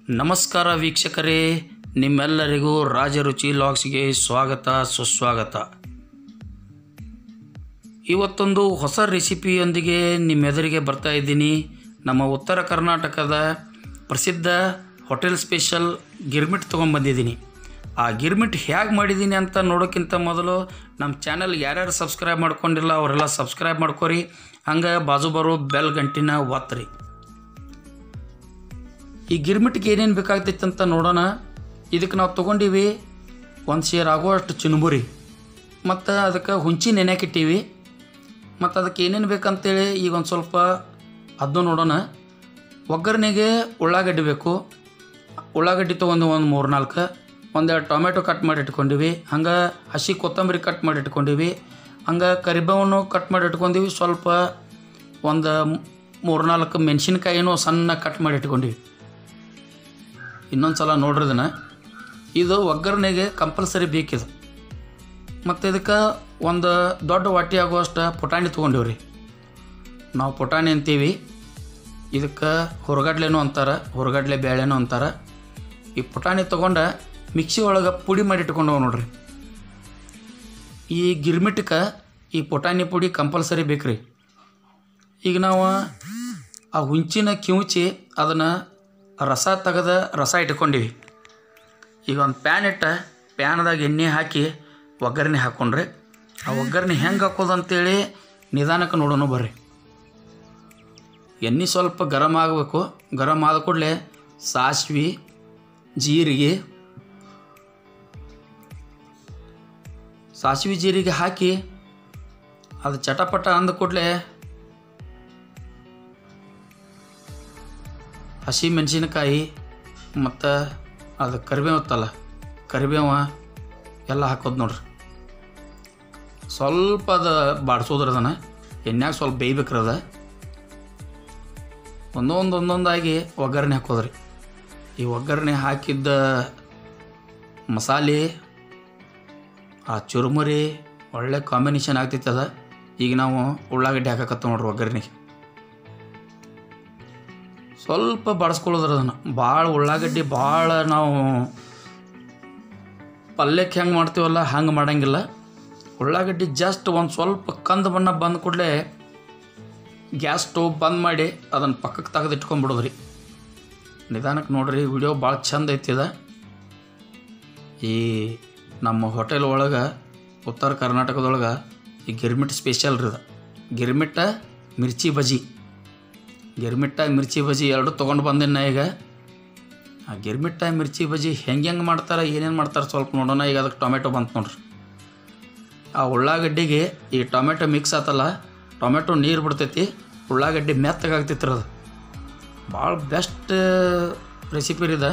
ನಮಸ್ಕಾರ ವೀಕ್ಷಕರೇ ನಿಮ್ಮೆಲ್ಲರಿಗೂ ರಾಜರುಚಿ ಲಾಗ್ಸ್ಗೆ ಸ್ವಾಗತ ಸುಸ್ವಾಗತ ಇವತ್ತೊಂದು ಹೊಸ ರೆಸಿಪಿಯೊಂದಿಗೆ ನಿಮ್ಮೆದುರಿಗೆ ಬರ್ತಾ ಇದ್ದೀನಿ ನಮ್ಮ ಉತ್ತರ ಕರ್ನಾಟಕದ ಪ್ರಸಿದ್ಧ ಹೋಟೆಲ್ ಸ್ಪೆಷಲ್ ಗಿರ್ಮಿಟ್ ತೊಗೊಂಬಂದಿದ್ದೀನಿ ಆ ಗಿರ್ಮಿಟ್ ಹೇಗೆ ಮಾಡಿದ್ದೀನಿ ಅಂತ ನೋಡೋಕ್ಕಿಂತ ಮೊದಲು ನಮ್ಮ ಚಾನಲ್ ಯಾರ್ಯಾರು ಸಬ್ಸ್ಕ್ರೈಬ್ ಮಾಡ್ಕೊಂಡಿಲ್ಲ ಅವರೆಲ್ಲ ಸಬ್ಸ್ಕ್ರೈಬ್ ಮಾಡ್ಕೊರಿ ಹಂಗೆ ಬಾಜು ಬರೋ ಬೆಲ್ ಗಂಟಿನ ಒತ್ತರಿ ಈ ಗಿರ್ಮಿಟ್ಗೆ ಏನೇನು ಬೇಕಾಗ್ತೈತೆ ಅಂತ ನೋಡೋಣ ಇದಕ್ಕೆ ನಾವು ತೊಗೊಂಡಿವಿ ಒಂದು ಸೇರ್ ಆಗುವಷ್ಟು ಚುನುಬುರಿ ಮತ್ತು ಅದಕ್ಕೆ ಹುಂಚಿ ನೆನೆಯಾಕಿಟ್ಟೀವಿ ಮತ್ತು ಅದಕ್ಕೆ ಏನೇನು ಬೇಕಂತೇಳಿ ಈಗ ಒಂದು ಸ್ವಲ್ಪ ಅದನ್ನು ನೋಡೋಣ ಒಗ್ಗರಣೆಗೆ ಉಳ್ಳಾಗಡ್ಡಿ ಬೇಕು ಉಳ್ಳಾಗಡ್ಡಿ ತೊಗೊಂಡು ಒಂದು ಮೂರು ನಾಲ್ಕು ಒಂದೆರಡು ಟೊಮೆಟೊ ಕಟ್ ಮಾಡಿ ಇಟ್ಕೊಂಡಿವಿ ಹಂಗೆ ಹಸಿ ಕೊತ್ತಂಬರಿ ಕಟ್ ಮಾಡಿ ಇಟ್ಕೊಂಡಿವಿ ಹಂಗೆ ಕರಿಬೇವನ್ನು ಕಟ್ ಮಾಡಿ ಇಟ್ಕೊಂಡಿವಿ ಸ್ವಲ್ಪ ಒಂದು ಮೂರು ನಾಲ್ಕು ಮೆಣಸಿನ್ಕಾಯಿನೂ ಸಣ್ಣ ಕಟ್ ಮಾಡಿ ಇಟ್ಕೊಂಡಿವಿ ಇನ್ನೊಂದು ಸಲ ನೋಡ್ರಿ ಇದನ್ನು ಇದು ಒಗ್ಗರಣೆಗೆ ಕಂಪಲ್ಸರಿ ಬೇಕಿದು ಮತ್ತು ಇದಕ್ಕೆ ಒಂದು ದೊಡ್ಡ ವಾಟಿ ಆಗುವಷ್ಟು ಪುಟಾಣಿ ತೊಗೊಂಡಿವಿ ರೀ ನಾವು ಪುಟಾಣಿ ಅಂತೀವಿ ಇದಕ್ಕೆ ಹುರಗಡ್ಲೆನೂ ಅಂತಾರೆ ಹುರಗಡ್ಲೆ ಬೇಳೆನೂ ಅಂತಾರೆ ಈ ಪುಟಾಣಿ ತೊಗೊಂಡು ಮಿಕ್ಸಿ ಒಳಗೆ ಪುಡಿ ಮಾಡಿ ಇಟ್ಕೊಂಡವು ನೋಡ್ರಿ ಈ ಗಿರ್ಮಿಟ್ಗೆ ಈ ಪುಟಾಣಿ ಪುಡಿ ಕಂಪಲ್ಸರಿ ಬೇಕು ರೀ ಈಗ ನಾವು ಆ ಹುಂಚಿನ ಕಿವುಚಿ ಅದನ್ನು ರಸ ತೆಗೆದ ರಸ ಇಟ್ಕೊಂಡಿವಿ ಈಗ ಒಂದು ಪ್ಯಾನ್ ಇಟ್ಟ ಪ್ಯಾನ್ದಾಗ ಎಣ್ಣೆ ಹಾಕಿ ಒಗ್ಗರಣೆ ಹಾಕ್ಕೊಂಡ್ರೆ ಆ ಒಗ್ಗರಣೆ ಹೆಂಗೆ ಹಾಕೋದು ಅಂತೇಳಿ ನಿಧಾನಕ್ಕೆ ನೋಡೋಣ ಬರ್ರಿ ಎಣ್ಣೆ ಸ್ವಲ್ಪ ಗರಂ ಆಗಬೇಕು ಗರಂ ಆದ ಕೂಡಲೇ ಸಾಸ್ವೆ ಜೀರಿಗೆ ಸಾಸಿವೆ ಜೀರಿಗೆ ಹಾಕಿ ಅದು ಚಟಪಟ ಅಂದ ಕೂಡಲೇ ಹಸಿ ಮೆಣಸಿನಕಾಯಿ ಮತ್ತು ಅದು ಕರಿಬೇವು ಇತ್ತಲ್ಲ ಕರಿಬೇವ ಎಲ್ಲ ಹಾಕೋದು ನೋಡ್ರಿ ಸ್ವಲ್ಪ ಅದು ಬಾಡ್ಸೋದ್ರಿ ಅದನ್ನು ಎಣ್ಣೆಗೆ ಸ್ವಲ್ಪ ಬೇಯ್ಬೇಕ್ರಿ ಅದ ಒಂದೊಂದು ಒಂದೊಂದಾಗಿ ಒಗ್ಗರಣೆ ಹಾಕೋದ್ರಿ ಈ ಒಗ್ಗರಣೆ ಹಾಕಿದ್ದ ಮಸಾಲೆ ಆ ಚುರುಮುರಿ ಒಳ್ಳೆ ಕಾಂಬಿನೇಷನ್ ಆಗ್ತೈತೆ ಅದ ಈಗ ನಾವು ಉಳ್ಳಾಗಡ್ಡಿ ಹಾಕಕತ್ತ ನೋಡ್ರಿ ಒಗ್ಗರಣೆಗೆ ಸ್ವಲ್ಪ ಬಡಿಸ್ಕೊಳ್ಳೋದ್ರ ಅದನ್ನು ಭಾಳ ಉಳ್ಳಾಗಡ್ಡಿ ಭಾಳ ನಾವು ಪಲ್ಯಕ್ಕೆ ಹೆಂಗೆ ಮಾಡ್ತೀವಲ್ಲ ಹಂಗೆ ಮಾಡಂಗಿಲ್ಲ ಉಳ್ಳಾಗಡ್ಡಿ ಜಸ್ಟ್ ಒಂದು ಸ್ವಲ್ಪ ಕಂದು ಬಣ್ಣ ಬಂದ ಕೂಡಲೇ ಗ್ಯಾಸ್ ಸ್ಟವ್ ಬಂದ್ ಮಾಡಿ ಅದನ್ನು ಪಕ್ಕಕ್ಕೆ ತೆಗೆದು ಇಟ್ಕೊಂಡ್ಬಿಡೋದ್ರಿ ನಿಧಾನಕ್ಕೆ ನೋಡ್ರಿ ವಿಡಿಯೋ ಭಾಳ ಚಂದ ಐತಿದ ಈ ನಮ್ಮ ಹೋಟೆಲ್ ಒಳಗೆ ಉತ್ತರ ಕರ್ನಾಟಕದೊಳಗೆ ಈ ಗಿರ್ಮಿಟ್ ಸ್ಪೆಷಲ್ ರೀ ಇದು ಗಿರ್ಮಿಟ್ಟ ಮಿರ್ಚಿ ಬಜಿ ಗಿರ್ಮಿಟ್ಟ ಮಿರ್ಚಿ ಬಜಿ ಎರಡು ತೊಗೊಂಡು ಬಂದಿನ ಈಗ ಆ ಗಿರ್ಮಿಟ್ಟ ಮಿರ್ಚಿ ಬಜಿ ಹೆಂಗೆ ಹೆಂಗೆ ಮಾಡ್ತಾರೆ ಏನೇನು ಮಾಡ್ತಾರೆ ಸ್ವಲ್ಪ ನೋಡೋಣ ಈಗ ಅದಕ್ಕೆ ಟೊಮೆಟೊ ಬಂತು ನೋಡ್ರಿ ಆ ಉಳ್ಳಾಗಡ್ಡಿಗೆ ಈ ಟೊಮೆಟೊ ಮಿಕ್ಸ್ ಆತಲ್ಲ ಟೊಮೆಟೊ ನೀರು ಬಿಡ್ತೈತಿ ಉಳ್ಳಾಗಡ್ಡಿ ಮೆತ್ತಗಾಗ್ತೈತಿ ಅದು ಭಾಳ ಬೆಸ್ಟ್ ರೆಸಿಪಿ ರೀ ಇದು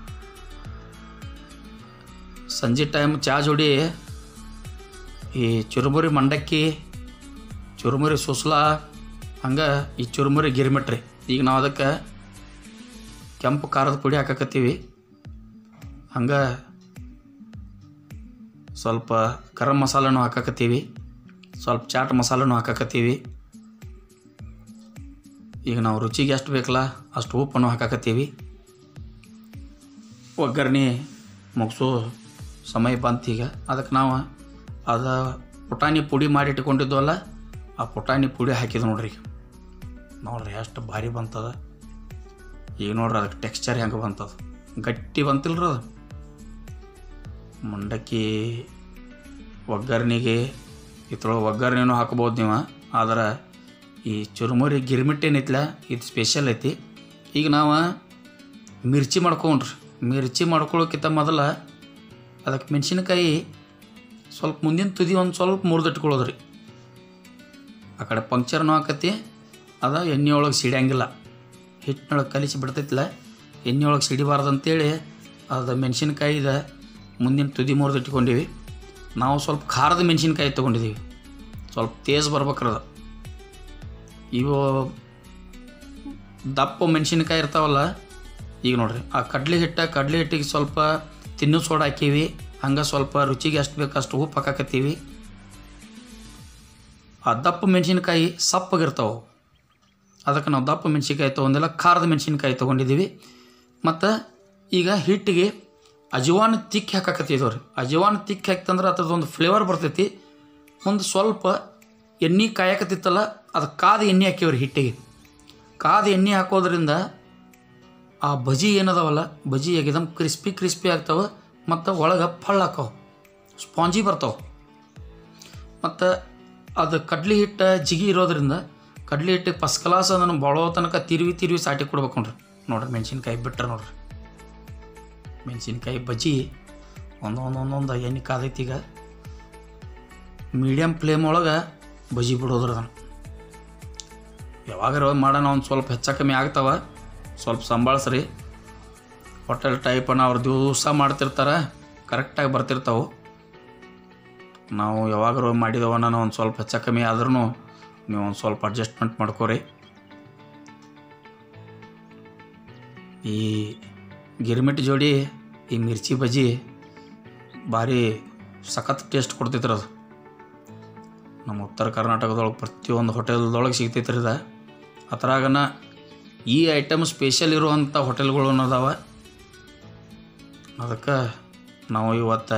ಸಂಜೆ ಟೈಮ್ ಚಾ ಜೋಡಿ ಈ ಚುರುಮುರಿ ಮಂಡಕ್ಕಿ ಚುರುಮುರಿ ಸುಸ್ಲಾ ಹಂಗೆ ಈ ಚುರುಮುರಿ ಗಿರ್ಮಿಟ್ರಿ ಈಗ ನಾವು ಅದಕ್ಕೆ ಕೆಂಪು ಖಾರದ ಪುಡಿ ಹಾಕಕತ್ತೀವಿ ಹಂಗೆ ಸ್ವಲ್ಪ ಗರಂ ಮಸಾಲನೂ ಹಾಕಕತ್ತೀವಿ ಸ್ವಲ್ಪ ಚಾಟ್ ಮಸಾಲನೂ ಹಾಕಕತ್ತೀವಿ ಈಗ ನಾವು ರುಚಿಗೆ ಎಷ್ಟು ಬೇಕಲ್ಲ ಅಷ್ಟು ಉಪ್ಪನ್ನು ಹಾಕಕತ್ತೀವಿ ಒಗ್ಗರಣೆ ಮುಗಿಸೋ ಸಮಯ ಬಂತು ಈಗ ಅದಕ್ಕೆ ನಾವು ಅದು ಪುಟಾಣಿ ಪುಡಿ ಮಾಡಿ ಇಟ್ಕೊಂಡಿದ್ವಲ್ಲ ಆ ಪುಟಾಣಿ ಪುಡಿ ಹಾಕಿದ್ವಿ ನೋಡ್ರಿ ಈಗ ನೋಡ್ರಿ ಎಷ್ಟು ಭಾರಿ ಬಂತದ ಈಗ ನೋಡ್ರಿ ಅದಕ್ಕೆ ಟೆಕ್ಸ್ಚರ್ ಹೆಂಗೆ ಬಂತದ ಗಟ್ಟಿ ಬಂತಿಲ್ರಿ ಅದು ಮಂಡಕ್ಕಿ ಒಗ್ಗರಣೆಗೆ ಇದ್ರೊಳಗೆ ಒಗ್ಗರಣೆನೂ ಹಾಕ್ಬೋದು ನೀವು ಆದ್ರೆ ಈ ಚುರುಮುರಿ ಗಿರ್ಮಿಟ್ ಏನೈತಿಲ್ಲ ಇದು ಸ್ಪೆಷಲ್ ಐತಿ ಈಗ ನಾವು ಮಿರ್ಚಿ ಮಾಡ್ಕೊಂಡ್ರಿ ಮಿರ್ಚಿ ಮಾಡ್ಕೊಳ್ಳೋಕ್ಕಿಂತ ಮೊದಲ ಅದಕ್ಕೆ ಮೆಣಸಿನಕಾಯಿ ಸ್ವಲ್ಪ ಮುಂದಿನ ತುದಿ ಒಂದು ಸ್ವಲ್ಪ ಮುರಿದಿಟ್ಕೊಳ್ಳೋದ್ರಿ ಆ ಕಡೆ ಪಂಕ್ಚರ್ನೂ ಆಕತಿ ಅದ ಎಣ್ಣೆ ಒಳಗೆ ಸಿಡಿಯಂಗಿಲ್ಲ ಹಿಟ್ಟಿನೊಳಗೆ ಕಲಿಸಿ ಬಿಡ್ತೈತಿಲ್ಲ ಎಣ್ಣೆ ಒಳಗೆ ಸಿಡಿಬಾರ್ದು ಅಂತೇಳಿ ಅದು ಮೆಣಸಿನ್ಕಾಯಿದ ಮುಂದಿನ ತುದಿ ಮುರಿದು ಇಟ್ಕೊಂಡಿವಿ ನಾವು ಸ್ವಲ್ಪ ಖಾರದ ಮೆಣಸಿನ್ಕಾಯಿ ತೊಗೊಂಡಿದ್ದೀವಿ ಸ್ವಲ್ಪ ತೇಜ್ ಬರ್ಬೇಕ್ರಿ ಅದು ಇವು ದಪ್ಪ ಮೆಣಸಿನ್ಕಾಯಿ ಇರ್ತಾವಲ್ಲ ಈಗ ನೋಡ್ರಿ ಆ ಕಡ್ಲೆ ಹಿಟ್ಟ ಕಡ್ಲೆ ಹಿಟ್ಟಿಗೆ ಸ್ವಲ್ಪ ತಿನ್ನು ಸೋಡಾ ಹಾಕೀವಿ ಹಂಗೆ ಸ್ವಲ್ಪ ರುಚಿಗೆ ಎಷ್ಟು ಬೇಕು ಅಷ್ಟು ಉಪ್ಪು ಹಾಕಾಕತ್ತೀವಿ ಆ ದಪ್ಪ ಮೆಣಸಿನ್ಕಾಯಿ ಸಪ್ಪಗಿರ್ತಾವೆ ಅದಕ್ಕೆ ನಾವು ದಪ್ಪ ಮೆಣಸಿನ್ಕಾಯಿ ತೊಗೊಂಡಿಲ್ಲ ಖಾರದ ಮೆಣಸಿನ್ಕಾಯಿ ತೊಗೊಂಡಿದ್ದೀವಿ ಮತ್ತು ಈಗ ಹಿಟ್ಟಿಗೆ ಅಜವಾನ್ ತಿಕ್ಕಿ ಹಾಕಕತ್ತಿದ್ದವು ರೀ ಅಜವಾನ್ ತಿಕ್ಕಿ ಹಾಕ್ತಂದ್ರೆ ಅದ್ರದ್ದೊಂದು ಫ್ಲೇವರ್ ಬರ್ತೈತಿ ಒಂದು ಸ್ವಲ್ಪ ಎಣ್ಣೆ ಕಾಯಕತ್ತಿತ್ತಲ್ಲ ಅದು ಕಾದ ಎಣ್ಣೆ ಹಾಕಿವ್ರಿ ಹಿಟ್ಟಿಗೆ ಕಾದ ಎಣ್ಣೆ ಹಾಕೋದ್ರಿಂದ ಆ ಬಜಿ ಏನದವಲ್ಲ ಬಜಿ ಏಕದಮ್ ಕ್ರಿಸ್ಪಿ ಕ್ರಿಸ್ಪಿ ಆಗ್ತಾವೆ ಮತ್ತು ಒಳಗೆ ಫಳ್ಳ ಹಾಕವು ಸ್ಪಾಂಜಿ ಬರ್ತಾವೆ ಮತ್ತು ಅದು ಕಡ್ಲಿ ಹಿಟ್ಟು ಜಿಗಿ ಇರೋದ್ರಿಂದ ಕಡ್ಲಿ ಹಿಟ್ಟು ಫಸ್ಟ್ ಕ್ಲಾಸ್ ಅದನ್ನು ಬಳೋ ತನಕ ತಿರುವಿ ತಿರುವಿ ಸಾಟಿ ಕೊಡ್ಬೇಕು ನೋಡ್ರಿ ನೋಡ್ರಿ ಮೆಣಸಿನ್ಕಾಯಿ ಬಿಟ್ರೆ ನೋಡ್ರಿ ಮೆಣಸಿನ್ಕಾಯಿ ಬಜ್ಜಿ ಒಂದೊಂದು ಒಂದೊಂದು ಎಣ್ಣೆ ಕಾದೈತಿ ಈಗ ಮೀಡಿಯಮ್ ಫ್ಲೇಮ್ ಒಳಗೆ ಬಜ್ಜಿ ಬಿಡೋದ್ರ ಅದನ್ನು ಯಾವಾಗಾರ ಮಾಡೋಣ ಒಂದು ಸ್ವಲ್ಪ ಹೆಚ್ಚು ಕಮ್ಮಿ ಆಗ್ತಾವ ಸ್ವಲ್ಪ ಸಂಭಾಳಿಸ್ರಿ ಹೋಟೆಲ್ ಟೈಪನ್ನ ಅವ್ರು ದಿವಸ ಮಾಡ್ತಿರ್ತಾರೆ ಕರೆಕ್ಟಾಗಿ ಬರ್ತಿರ್ತಾವೆ ನಾವು ಯಾವಾಗಾರ ಮಾಡಿದವನ ಒಂದು ಸ್ವಲ್ಪ ಹೆಚ್ಚು ಕಮ್ಮಿ ಆದ್ರೂ ನೀವು ಒಂದು ಸ್ವಲ್ಪ ಅಡ್ಜಸ್ಟ್ಮೆಂಟ್ ಮಾಡ್ಕೋರಿ ಈ ಗಿರ್ಮಿಟ್ ಜೋಡಿ ಈ ಮಿರ್ಚಿ ಬಜ್ಜಿ ಭಾರಿ ಸಖತ್ ಟೇಸ್ಟ್ ಕೊಡ್ತೈತ್ರಿ ಅದು ನಮ್ಮ ಉತ್ತರ ಕರ್ನಾಟಕದೊಳಗೆ ಪ್ರತಿಯೊಂದು ಹೋಟೆಲ್ದೊಳಗೆ ಸಿಗ್ತೈತ್ರಿ ಇದು ಅದ್ರಾಗನ ಈ ಐಟಮ್ ಸ್ಪೆಷಲ್ ಇರುವಂಥ ಹೋಟೆಲ್ಗಳು ಅದಾವ ಅದಕ್ಕೆ ನಾವು ಇವತ್ತು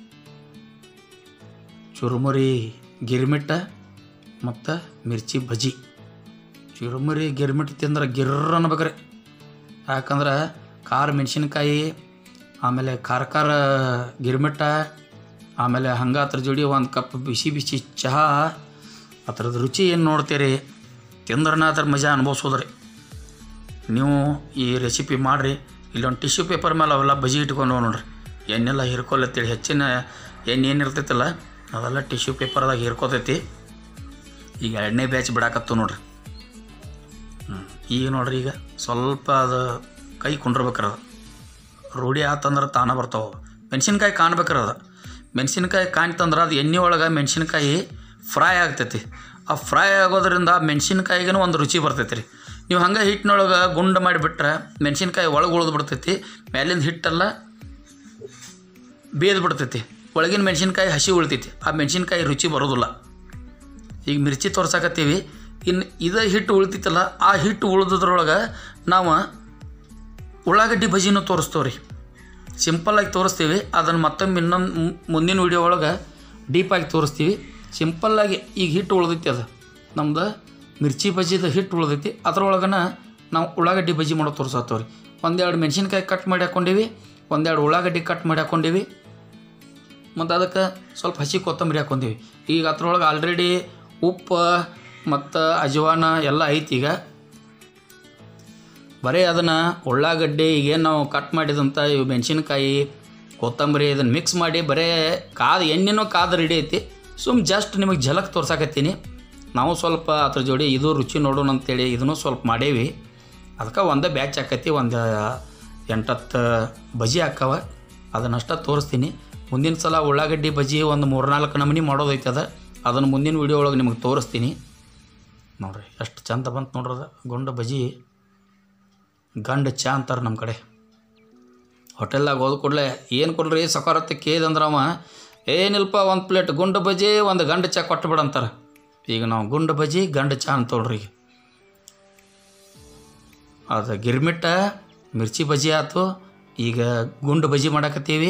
ಚುರುಮುರಿ ಗಿರ್ಮಿಟ್ಟ ಮತ್ತು ಮಿರ್ಚಿ ಬಜ್ಜಿ ಚುರುಮುರಿ ಗಿರ್ಮಿಟ್ ತಿಂದ್ರೆ ಗಿರ್ರ ಅನ್ಬೇಕ್ರಿ ಯಾಕಂದ್ರೆ ಖಾರ ಮೆಣಸಿನ್ಕಾಯಿ ಆಮೇಲೆ ಖಾರ ಖಾರ ಗಿರ್ಮಿಟ್ಟ ಆಮೇಲೆ ಹಂಗೆ ಅದ್ರ ಜೋಡಿ ಒಂದು ಕಪ್ ಬಿಸಿ ಬಿಸಿ ಚಹಾ ಅದ್ರದ್ದು ರುಚಿ ಏನು ನೋಡ್ತೀರಿ ತಿಂದ್ರನ ಅದ್ರ ಮಜಾ ಅನುಭವಿಸೋದ್ರಿ ನೀವು ಈ ರೆಸಿಪಿ ಮಾಡಿರಿ ಇಲ್ಲೊಂದು ಟಿಶ್ಯೂ ಪೇಪರ್ ಮೇಲೆ ಅವೆಲ್ಲ ಬಜಿ ಇಟ್ಕೊಂಡು ನೋಡ್ರಿ ಎಣ್ಣೆಲ್ಲ ಹಿರ್ಕೊಲ್ಲತ್ತೇಳಿ ಹೆಚ್ಚಿನ ಎಣ್ಣೆ ಏನು ಇರ್ತೈತಲ್ಲ ಅವೆಲ್ಲ ಟಿಶ್ಯೂ ಪೇಪರ್ದಾಗ ಹಿರ್ಕೋತೈತಿ ಈಗ ಎರಡನೇ ಬ್ಯಾಚ್ ಬಿಡಾಕತ್ತು ನೋಡ್ರಿ ಹ್ಞೂ ಈಗ ನೋಡ್ರಿ ಈಗ ಸ್ವಲ್ಪ ಅದು ಕೈ ಕುಂಡ್ರಬೇಕ್ರ ಅದು ರೂಢಿ ಆತಂದ್ರೆ ತಾನ ಬರ್ತಾವೆ ಮೆಣಸಿನ್ಕಾಯಿ ಕಾಣ್ಬೇಕ್ರ ಅದು ಮೆಣಸಿನ್ಕಾಯಿ ಕಾಣ್ತಂದ್ರೆ ಅದು ಎಣ್ಣೆ ಒಳಗೆ ಮೆಣಸಿನ್ಕಾಯಿ ಫ್ರೈ ಆಗ್ತೈತಿ ಆ ಫ್ರೈ ಆಗೋದ್ರಿಂದ ಮೆಣಸಿನ್ಕಾಯಿಗೂ ಒಂದು ರುಚಿ ಬರ್ತೈತಿ ರೀ ನೀವು ಹಂಗೆ ಹಿಟ್ಟಿನೊಳಗೆ ಗುಂಡು ಮಾಡಿಬಿಟ್ರೆ ಮೆಣಸಿನ್ಕಾಯಿ ಒಳಗೆ ಉಳಿದು ಬಿಡ್ತೈತಿ ಮೇಲಿಂದ ಹಿಟ್ಟೆಲ್ಲ ಬೇದು ಬಿಡ್ತೈತಿ ಒಳಗಿನ ಮೆಣಸಿನ್ಕಾಯಿ ಹಸಿ ಉಳಿತೈತಿ ಆ ಮೆಣಸಿನ್ಕಾಯಿ ರುಚಿ ಬರೋದಿಲ್ಲ ಈಗ ಮಿರ್ಚಿ ತೋರ್ಸಾಕತ್ತೀವಿ ಇನ್ನು ಇದೇ ಹಿಟ್ಟು ಉಳಿತೈತಲ್ಲ ಆ ಹಿಟ್ಟು ಉಳಿದ್ರೊಳಗೆ ನಾವು ಉಳ್ಳಾಗಡ್ಡಿ ಬಜಿನೂ ತೋರಿಸ್ತೇವೆ ರೀ ಸಿಂಪಲ್ಲಾಗಿ ತೋರಿಸ್ತೀವಿ ಅದನ್ನು ಮತ್ತೊಮ್ಮೆ ಇನ್ನೊಂದು ಮುಂದಿನ ವೀಡಿಯೋ ಒಳಗೆ ಡೀಪಾಗಿ ತೋರಿಸ್ತೀವಿ ಸಿಂಪಲ್ಲಾಗಿ ಈಗ ಹಿಟ್ಟು ಉಳ್ದೈತಿ ಅದು ನಮ್ದು ಮಿರ್ಚಿ ಬಜ್ಜಿದ ಹಿಟ್ಟು ಉಳ್ದೈತಿ ಅದ್ರೊಳಗನ ನಾವು ಉಳ್ಳಾಗಡ್ಡಿ ಬಜ್ಜಿ ಮಾಡೋ ತೋರ್ಸತ್ತೇವೆ ರೀ ಒಂದೆರಡು ಮೆಣಸಿನ್ಕಾಯಿ ಕಟ್ ಮಾಡಿ ಹಾಕ್ಕೊಂಡೀವಿ ಒಂದೆರಡು ಉಳ್ಳಾಗಡ್ಡಿ ಕಟ್ ಮಾಡಿ ಹಾಕ್ಕೊಂಡೀವಿ ಮತ್ತು ಅದಕ್ಕೆ ಸ್ವಲ್ಪ ಹಸಿ ಕೊತ್ತಂಬರಿ ಹಾಕ್ಕೊಂತೀವಿ ಈಗ ಅದ್ರೊಳಗೆ ಆಲ್ರೆಡಿ ಉಪ್ಪು ಮತ್ತು ಅಜವಾನ ಎಲ್ಲ ಐತಿ ಈಗ ಬರೀ ಅದನ್ನು ಉಳ್ಳಾಗಡ್ಡಿ ಈಗೇನು ನಾವು ಕಟ್ ಮಾಡಿದಂಥ ಇವು ಮೆಣಸಿನ್ಕಾಯಿ ಕೊತ್ತಂಬರಿ ಇದನ್ನು ಮಿಕ್ಸ್ ಮಾಡಿ ಬರೀ ಕಾದ ಎಣ್ಣೆನೂ ಕಾದ ರೆಡಿ ಐತಿ ಸುಮ್ ಜಸ್ಟ್ ನಿಮಗೆ ಝಲಕ್ ತೋರ್ಸಾಕತ್ತೀನಿ ನಾವು ಸ್ವಲ್ಪ ಅದ್ರ ಜೋಡಿ ಇದು ರುಚಿ ನೋಡೋಣ ಅಂತೇಳಿ ಇದನ್ನು ಸ್ವಲ್ಪ ಮಾಡೇವಿ ಅದಕ್ಕೆ ಒಂದೇ ಬ್ಯಾಚ್ ಹಾಕೈತಿ ಒಂದು ಎಂಟತ್ತು ಬಜಿ ಹಾಕವ ಅದನ್ನಷ್ಟ ತೋರಿಸ್ತೀನಿ ಮುಂದಿನ ಸಲ ಉಳ್ಳಾಗಡ್ಡಿ ಬಜ್ಜಿ ಒಂದು ಮೂರ್ನಾಲ್ಕು ನಮೂನಿ ಮಾಡೋದೈತೆ ಅದ ಅದನ್ನು ಮುಂದಿನ ವೀಡಿಯೋ ಒಳಗೆ ನಿಮಗೆ ತೋರಿಸ್ತೀನಿ ನೋಡ್ರಿ ಎಷ್ಟು ಚಂದ ಬಂತು ನೋಡ್ರದ ಗುಂಡ ಬಜ್ಜಿ ಗಂಡ ಚಾ ಅಂತಾರೆ ನಮ್ಮ ಕಡೆ ಹೋಟೆಲ್ದಾಗ ಹೋದ ಕೂಡಲೇ ಏನು ಕೊಡ್ರಿ ಸಕಾರತ್ತೆ ಕೇದಂದ್ರೆ ಅವ ಏನಿಲ್ಪ ಒಂದು ಪ್ಲೇಟ್ ಗುಂಡು ಬಜ್ಜಿ ಒಂದು ಗಂಡ ಚಾ ಕೊಟ್ಟು ಬಿಡಂತಾರೆ ಈಗ ನಾವು ಗುಂಡು ಬಜ್ಜಿ ಗಂಡ ಚಾ ಅಂತೋಳ್ರಿ ಈಗ ಅದು ಗಿರ್ಮಿಟ್ಟ ಮಿರ್ಚಿ ಬಜ್ಜಿ ಆಯ್ತು ಈಗ ಗುಂಡು ಬಜ್ಜಿ ಮಾಡಾಕತ್ತೀವಿ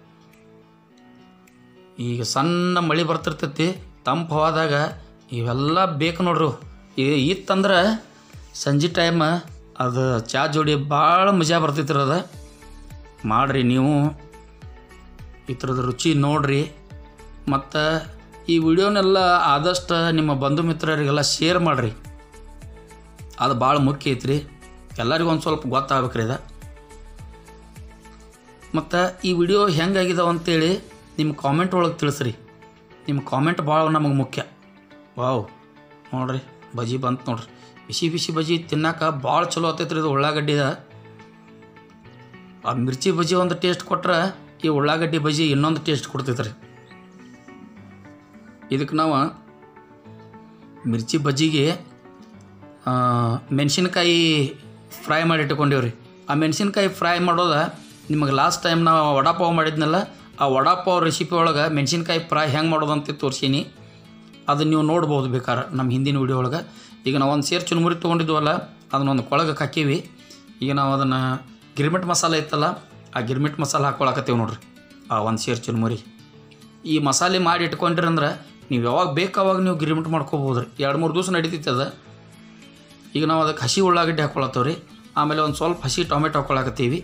ಈಗ ಸಣ್ಣ ಮಳೆ ಬರ್ತಿರ್ತೈತಿ ತಂಪು ಹವಾದಾಗ ಇವೆಲ್ಲ ಬೇಕು ನೋಡ್ರಿ ಇವು ಇತ್ತಂದ್ರೆ ಸಂಜೆ ಟೈಮ್ ಅದು ಚಾ ಜೋಡಿ ಭಾಳ ಮಜಾ ಬರ್ತೈತ್ರಿ ಅದು ಮಾಡಿರಿ ನೀವು ಈ ಥರದ ರುಚಿ ನೋಡ್ರಿ ಮತ್ತು ಈ ವಿಡಿಯೋನೆಲ್ಲ ಆದಷ್ಟು ನಿಮ್ಮ ಬಂಧು ಮಿತ್ರರಿಗೆಲ್ಲ ಶೇರ್ ಮಾಡಿರಿ ಅದು ಭಾಳ ಮುಖ್ಯ ಐತ್ರಿ ಎಲ್ಲರಿಗೂ ಒಂದು ಸ್ವಲ್ಪ ಗೊತ್ತಾಗ್ಬೇಕ್ರಿ ಇದು ಮತ್ತು ಈ ವಿಡಿಯೋ ಹೆಂಗಾಗಿದಾವೆ ಅಂತೇಳಿ ನಿಮ್ಮ ಕಾಮೆಂಟ್ ಒಳಗೆ ತಿಳಿಸ್ರಿ ನಿಮ್ಮ ಕಾಮೆಂಟ್ ಭಾಳ ನಮಗೆ ಮುಖ್ಯ ವಾವ್ ನೋಡ್ರಿ ಬಜಿ ಬಂತು ನೋಡ್ರಿ ಬಿಸಿ ಬಿಸಿ ಬಜಿ ತಿನ್ನಕ್ಕೆ ಭಾಳ ಚಲೋ ಆತೈತ್ರಿ ಇದು ಉಳ್ಳಾಗಡ್ಡಿದ ಆ ಮಿರ್ಚಿ ಬಜಿ ಒಂದು ಟೇಸ್ಟ್ ಕೊಟ್ರೆ ಈ ಉಳ್ಳಾಗಡ್ಡಿ ಬಜಿ ಇನ್ನೊಂದು ಟೇಸ್ಟ್ ಕೊಡ್ತೈತ್ರಿ ಇದಕ್ಕೆ ನಾವು ಮಿರ್ಚಿ ಬಜ್ಜಿಗೆ ಮೆಣಸಿನ್ಕಾಯಿ ಫ್ರೈ ಮಾಡಿ ಇಟ್ಕೊಂಡೇವ್ರಿ ಆ ಮೆಣಸಿನ್ಕಾಯಿ ಫ್ರೈ ಮಾಡೋದ ನಿಮಗೆ ಲಾಸ್ಟ್ ಟೈಮ್ ನಾವು ವಡಾಪಾವ್ ಮಾಡಿದ್ನಲ್ಲ ಆ ವಡಾಪಾವ್ ರೆಸಿಪಿ ಒಳಗೆ ಮೆಣಸಿನ್ಕಾಯಿ ಫ್ರೈ ಹೆಂಗೆ ಮಾಡೋದಂತ ತೋರಿಸೀನಿ ಅದನ್ನು ನೀವು ನೋಡ್ಬೋದು ಬೇಕಾರೆ ನಮ್ಮ ಹಿಂದಿನ ವೀಡಿಯೋ ಒಳಗೆ ಈಗ ನಾವು ಒಂದು ಸೇರು ಚುರುಮುರಿ ತೊಗೊಂಡಿದ್ವಲ್ಲ ಅದನ್ನೊಂದು ಕೊಳಗಕ್ಕೆ ಹಾಕೀವಿ ಈಗ ನಾವು ಅದನ್ನು ಗಿರ್ಮಿಟ್ ಮಸಾಲೆ ಇತ್ತಲ್ಲ ಆ ಗಿರ್ಮಿಟ್ ಮಸಾಲೆ ಹಾಕ್ಕೊಳಕತ್ತೀವಿ ನೋಡ್ರಿ ಆ ಒಂದು ಸೇರು ಚುರುಮುರಿ ಈ ಮಸಾಲೆ ಮಾಡಿ ಇಟ್ಕೊಂಡ್ರಿ ಅಂದ್ರೆ ನೀವು ಯಾವಾಗ ಬೇಕು ಅವಾಗ ನೀವು ಗಿರ್ಮಿಟ್ ಮಾಡ್ಕೋಬೋದು ರೀ ಎರಡು ಮೂರು ದಿವಸ ನಡೀತೈತೆ ಅದು ಈಗ ನಾವು ಅದಕ್ಕೆ ಹಸಿ ಉಳ್ಳಾಗಡ್ಡಿ ಹಾಕ್ಕೊಳತ್ತೇವೆ ರೀ ಆಮೇಲೆ ಒಂದು ಸ್ವಲ್ಪ ಹಸಿ ಟೊಮೆಟೊ ಹಾಕ್ಕೊಳಕತ್ತೀವಿ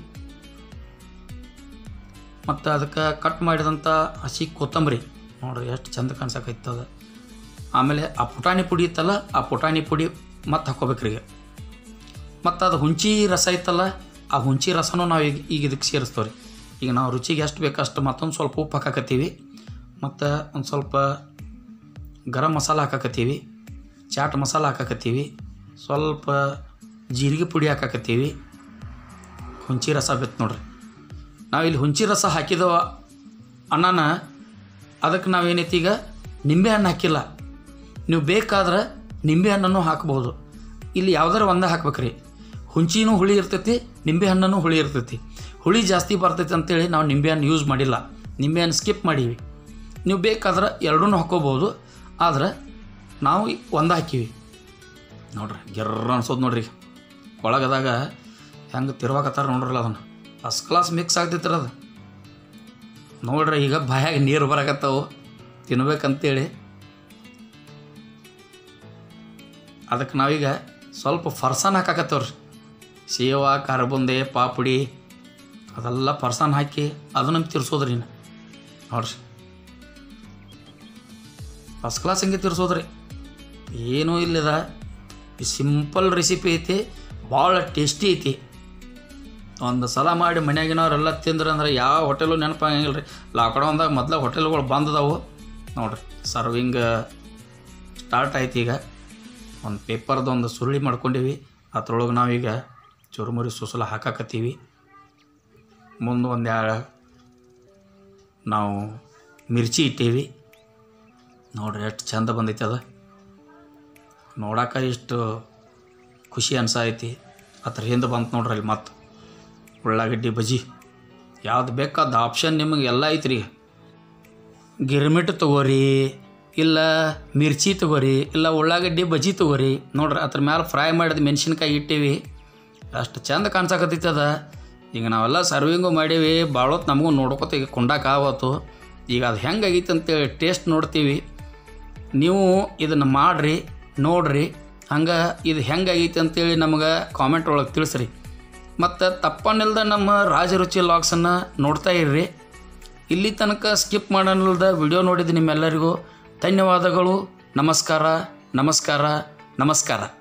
ಮತ್ತು ಅದಕ್ಕೆ ಕಟ್ ಮಾಡಿದಂಥ ಹಸಿ ಕೊತ್ತಂಬರಿ ನೋಡ್ರಿ ಎಷ್ಟು ಚಂದ ಕಾಣ್ಸಕೈತದ ಆಮೇಲೆ ಆ ಪುಟಾಣಿ ಪುಡಿ ಇತ್ತಲ್ಲ ಆ ಪುಟಾಣಿ ಪುಡಿ ಮತ್ತೆ ಹಾಕ್ಕೋಬೇಕ್ರಿ ಈಗ ಮತ್ತು ಅದು ಹುಂಚಿ ರಸ ಇತ್ತಲ್ಲ ಆ ಹುಂಚಿ ರಸನೂ ನಾವು ಈಗ ಈಗ ಇದಕ್ಕೆ ಸೇರಿಸ್ತೇವೆ ರೀ ಈಗ ನಾವು ರುಚಿಗೆ ಎಷ್ಟು ಬೇಕು ಅಷ್ಟು ಮತ್ತೊಂದು ಸ್ವಲ್ಪ ಉಪ್ಪು ಹಾಕಾಕತ್ತೀವಿ ಮತ್ತು ಒಂದು ಸ್ವಲ್ಪ ಗರಂ ಮಸಾಲ ಹಾಕಾಕತ್ತೀವಿ ಚಾಟ್ ಮಸಾಲ ಹಾಕಾಕತ್ತೀವಿ ಸ್ವಲ್ಪ ಜೀರಿಗೆ ಪುಡಿ ಹಾಕಾಕತ್ತೀವಿ ಹುಂಚಿ ರಸ ಬೇಕು ನೋಡ್ರಿ ನಾವಿಲ್ಲಿ ಹುಂಚಿ ರಸ ಹಾಕಿದ ಅನ್ನನ ಅದಕ್ಕೆ ನಾವೇನೈತಿ ಈಗ ನಿಂಬೆ ಹಣ್ಣು ಹಾಕಿಲ್ಲ ನೀವು ಬೇಕಾದ್ರೆ ನಿಂಬೆ ಹಣ್ಣನ್ನು ಹಾಕ್ಬೋದು ಇಲ್ಲಿ ಯಾವ್ದಾರು ಒಂದೇ ಹಾಕ್ಬೇಕ್ರಿ ಹುಂಚಿನೂ ಹುಳಿ ಇರ್ತೈತಿ ನಿಂಬೆ ಹಣ್ಣನ್ನು ಹುಳಿ ಇರ್ತೈತಿ ಹುಳಿ ಜಾಸ್ತಿ ಬರ್ತೈತಿ ಅಂತೇಳಿ ನಾವು ನಿಂಬೆ ಹಣ್ಣು ಯೂಸ್ ಮಾಡಿಲ್ಲ ನಿಂಬೆ ಹಣ್ಣು ಸ್ಕಿಪ್ ಮಾಡೀವಿ ನೀವು ಬೇಕಾದ್ರೆ ಎರಡೂ ಹಾಕ್ಕೋಬೋದು ಆದ್ರೆ ನಾವು ಒಂದೇ ಹಾಕೀವಿ ನೋಡ್ರಿ ಗೆರ್ರ ಅನ್ಸೋದು ನೋಡ್ರಿ ಒಳಗದಾಗ ಹೆಂಗೆ ತಿರ್ವಾಕತ್ತಾರ ನೋಡ್ರಲ್ಲ ಅದನ್ನು ಫಸ್ಟ್ ಕ್ಲಾಸ್ ಮಿಕ್ಸ್ ಆಗ್ತೈತ್ರಿ ಅದು ನೋಡ್ರಿ ಈಗ ಬಾಯಾಗ ನೀರು ಬರಕತ್ತಾವು ತಿನ್ಬೇಕಂತೇಳಿ ಅದಕ್ಕೆ ನಾವೀಗ ಸ್ವಲ್ಪ ಫರ್ಸಾನ್ ಹಾಕಾಕತ್ತೇವ್ರಿ ಸೇವ ಖಾರಬುಂದೆ ಪಾಪುಡಿ ಅದೆಲ್ಲ ಫರ್ಸಾನ್ ಹಾಕಿ ಅದನ್ನು ತಿರ್ಸೋದ್ರಿ ಇನ್ನು ನೋಡ್ರಿ ಫಸ್ಟ್ ಕ್ಲಾಸ್ ಹಂಗೆ ತಿರ್ಸೋದ್ರಿ ಏನೂ ಇಲ್ಲದ ಈ ಸಿಂಪಲ್ ರೆಸಿಪಿ ಐತಿ ಭಾಳ ಟೇಸ್ಟಿ ಐತಿ ಒಂದು ಸಲ ಮಾಡಿ ಮನ್ಯಾಗಿನವ್ರೆಲ್ಲ ತಿಂದ್ರೆ ಅಂದ್ರೆ ಯಾವ ಹೋಟೆಲು ನೆನಪಾಗಂಗಿಲ್ಲ ರೀ ಲಾಕ್ಡೌನ್ದಾಗ ಮೊದಲ ಹೋಟೆಲ್ಗಳು ಬಂದದಾವು ನೋಡ್ರಿ ಸರ್ವಿಂಗ್ ಸ್ಟಾರ್ಟ್ ಆಯ್ತು ಈಗ ಒಂದು ಪೇಪರ್ದು ಒಂದು ಸುರುಳಿ ಮಾಡ್ಕೊಂಡೀವಿ ಅದ್ರೊಳಗೆ ನಾವೀಗ ಚುರುಮುರಿ ಸುಸಲ ಹಾಕಾಕತ್ತೀವಿ ಮುಂದೆ ಒಂದು ಎರಡು ನಾವು ಮಿರ್ಚಿ ಇಟ್ಟೀವಿ ನೋಡ್ರಿ ಎಷ್ಟು ಚಂದ ಬಂದೈತೆ ಅದು ನೋಡಕ್ಕೆ ಇಷ್ಟು ಖುಷಿ ಅನ್ಸೈತಿ ಅದ್ರ ಹಿಂದೆ ಬಂತು ನೋಡ್ರಿ ಅಲ್ಲಿ ಮತ್ತೆ ಉಳ್ಳಾಗಡ್ಡಿ ಬಜ್ಜಿ ಯಾವ್ದು ಬೇಕಾದ ಆಪ್ಷನ್ ನಿಮಗೆ ಎಲ್ಲ ಐತ್ರಿ ಗಿರ್ಮಿಟ್ ತಗೋರಿ ಇಲ್ಲ ಮಿರ್ಚಿ ತಗೋರಿ ಇಲ್ಲ ಉಳ್ಳಾಗಡ್ಡಿ ಬಜ್ಜಿ ತಗೋರಿ ನೋಡ್ರಿ ಅದ್ರ ಮ್ಯಾಲೆ ಫ್ರೈ ಮಾಡಿದ ಮೆಣಸಿನ್ಕಾಯಿ ಇಟ್ಟೀವಿ ಅಷ್ಟು ಚಂದ ಕಾಣ್ಸಕತ್ತೈತೆ ಅದ ಈಗ ನಾವೆಲ್ಲ ಸರ್ವಿಂಗು ಮಾಡೀವಿ ಭಾಳೊತ್ತು ನಮಗೂ ನೋಡ್ಕೊತ ಈಗ ಕೊಂಡಾಕ ಆವತ್ತು ಈಗ ಅದು ಹೆಂಗೆ ಆಗೈತೆ ಅಂತೇಳಿ ಟೇಸ್ಟ್ ನೋಡ್ತೀವಿ ನೀವು ಇದನ್ನು ಮಾಡಿರಿ ನೋಡ್ರಿ ಹಂಗೆ ಇದು ಹೆಂಗೆ ಆಗೈತೆ ಅಂತೇಳಿ ನಮಗೆ ಕಾಮೆಂಟ್ ಒಳಗೆ ತಿಳಿಸ್ರಿ ಮತ್ತು ತಪ್ಪನ್ನಿಲ್ದ ನಮ್ಮ ರಾಜರುಚಿ ಲಾಗ್ಸನ್ನು ನೋಡ್ತಾ ಇರ್ರಿ ಇಲ್ಲಿ ತನಕ ಸ್ಕಿಪ್ ಮಾಡಲ್ದ ವಿಡಿಯೋ ನೋಡಿದ ನಿಮ್ಮೆಲ್ಲರಿಗೂ ಧನ್ಯವಾದಗಳು ನಮಸ್ಕಾರ ನಮಸ್ಕಾರ ನಮಸ್ಕಾರ